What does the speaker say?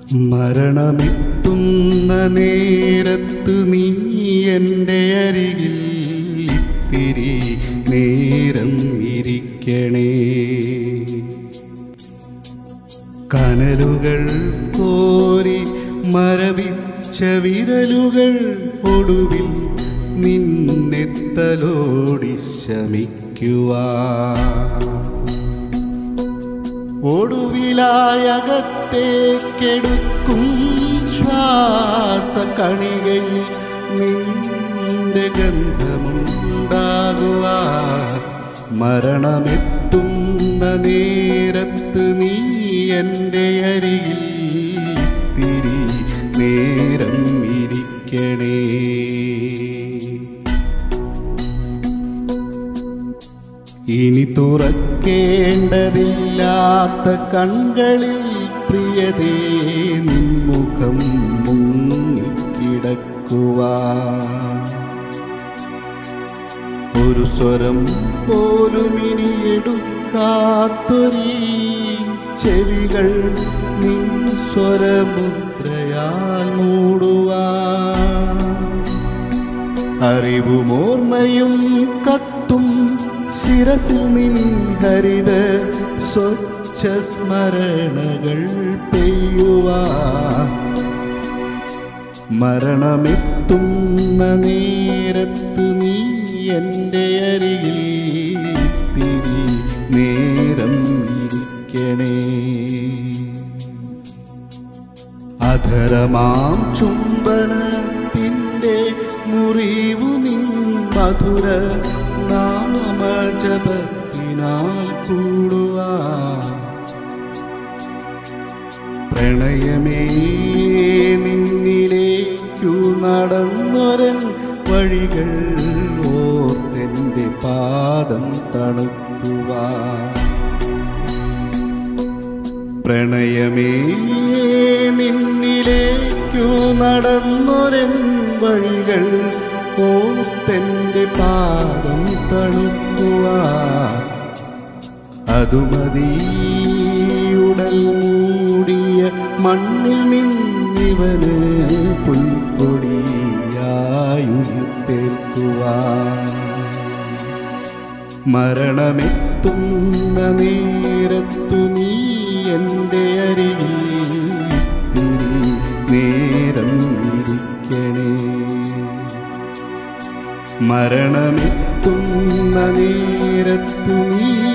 മരണമെത്തുന്ന നേരത്ത് നീ എൻ്റെ അരികിൽ ഇത്തിരി നേരം ഇരിക്കണേ കനലുകൾ കോരി മരവിച്ച വിരലുകൾ ഒടുവിൽ നിന്നെത്തലോടി ശമിക്കുവാ ഒടുവിലായകത്തേക്കെടുക്കും ശ്വാസ കണികയിൽ നിന്റെ ഗന്ധമുണ്ടാകുക മരണമെത്തുന്ന നേരത്ത് നീ എൻ്റെ അരികിൽ തിരി നേരം ഇരിക്കണേ ഇനി തുറക്കേണ്ടതില്ലാത്ത കൺകളിൽ പ്രിയതേ നിൻമുഖം മുങ്ങിക്കിടക്കുവാ ഒരു സ്വരം പോലും ഇനി എടുക്കാത്തൊരീ ചെവികൾ നിൻ സ്വരമുദ്രയാൽ മൂടുവാ അറിവുമോർമ്മയും കത്തും ശിരസിൽ നിൻ ഹരിത സ്വച്ഛ സ്മരണകൾ പെയ്യുവാ മരണമെത്തുന്ന നേരത്തു നീ എൻ്റെ അരികിൽ തിരി നേരം ഇരിക്കണേ അധരമാം ചുംബനത്തിൻ്റെ മുറിവു നിൻ മധുര നാമജപത്തിനാൽ കൂടുവാ പ്രണയമേ നിന്നിലേക്കു നടന്നൊരൻ വഴികൾ ഓർത്തെൻ്റെ പാദം തണുക്കുവാ പ്രണയമേ നിന്നിലേക്കു നടന്നൊരൻ വഴികൾ ഓർത്തെൻ്റെ പാദം തണുക്കുവാ അതുമതിയുടൽ മൂടിയ മണ്ണിൽ നിന്നിവന് പുൽക്കൊടിയായുത്തേൽക്കുവാൻ മരണമെത്തുന്ന നേരത്തു നീ എൻ്റെ അരികിൽ ഇത്തിരി നേരം ഇരിക്കണേ മരണമെത്തുന്ന നേരത്തു നീ